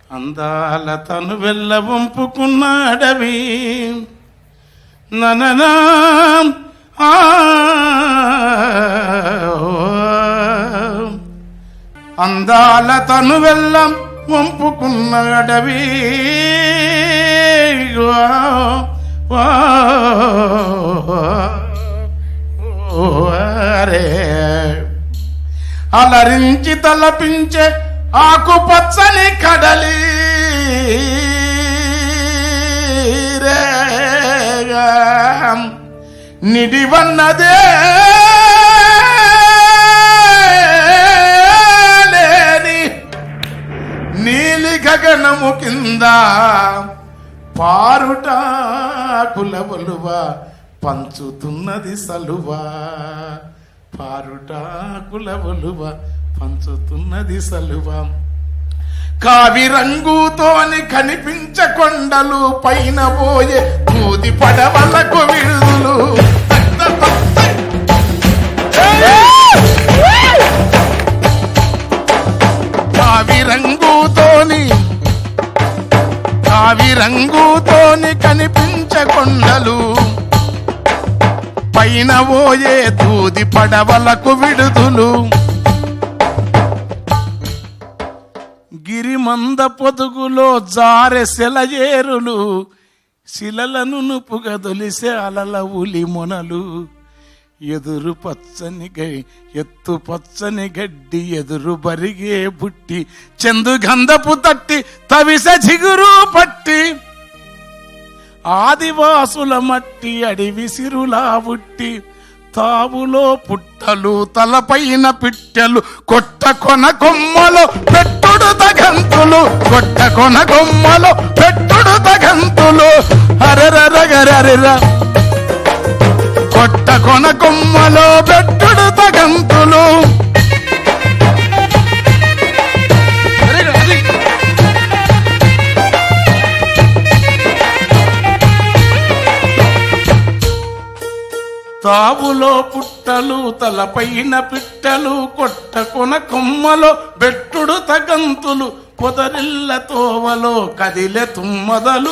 అందాల తను వెళ్ళ వంపుకున్న అడవి నననా ఆ, అందాల తను వెళ్ళం వంపుకున్న అడవి వా, వా, ఓ, అరే అలరించి తలపించే ఆకుపచ్చని కడలి రేగా నిడివన్నదే లేని నీలి గగనము కింద పారుట కులవలువ పంచుతున్నది సలువా పారుట కులవలువ పంచుతున్నది సలువా కావి రంగుతోని కనిపించ కొండలు పైన పోయే దూది పడవలకు విడుదలు కావి రంగుతోని కావి రంగుతోని కనిపించ కొండలు పైన పోయే దూది పడవలకు విడుదలు గిరిమంద పొదుగులో జారె సెలయేరులు శిలలను నుపుగదొలిసే అలల ఉలి మొనలు ఎదురు పచ్చని గై ఎత్తు పచ్చని గడ్డి ఎదురు బరిగే బుట్టి చందు గంధపు తట్టి తవిస చిగురు పట్టి ఆదివాసుల మట్టి అడివి సిరులా బుట్టి తావులో పుట్టలు తలపైన పిట్టెలు కొట్ట కొన కొమ్మలో పెట్టుడు తగంతులు కొట్ట కొన కొమ్మలో పెట్టుడు తగంతులు హరరరగరర కొట్ట కొన కొమ్మలో పెట్టుడు తగంతులు అరే, అది. తావులో పుట్టలు తలపైన పిట్టలు కొట్ట కొన కొమ్మలో బెట్టుడు తగంతులు పొదరిల్ల తోవలో కదిలె తుమ్మదలు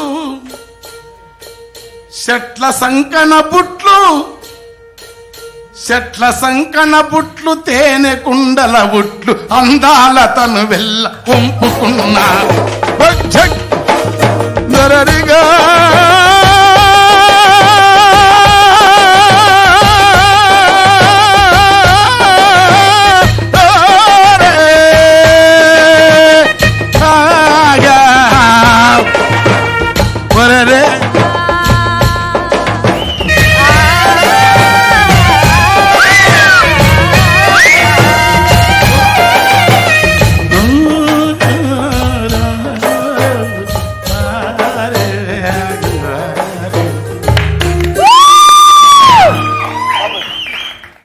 చెట్ల సంకన బుట్లు చెట్ల సంకన బుట్లు తేనె కుండల బుట్లు అందాల తను వెళ్ళ వంపుకున్నా దొరరిగా